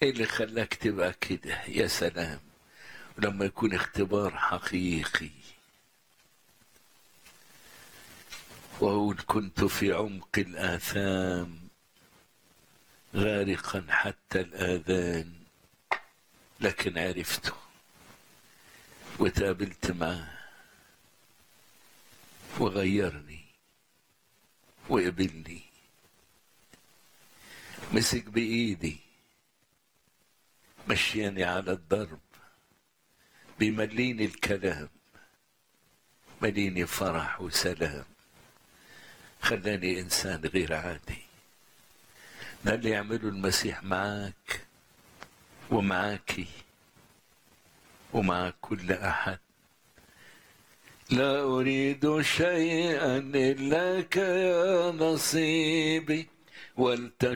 ايه اللي خلاك تبقى كده يا سلام لما يكون اختبار حقيقي وإن كنت في عمق الآثام غارقا حتى الآذان لكن عرفته وتقابلت معاه وغيرني وقبلني مسك بإيدي مشياني على الضرب بيمليني الكلام مليني فرح وسلام خلاني إنسان غير عادي ده اللي يعمله المسيح معاك ومعاكي ومع كل أحد لا أريد شيئا إلاك يا نصيبي ولتكن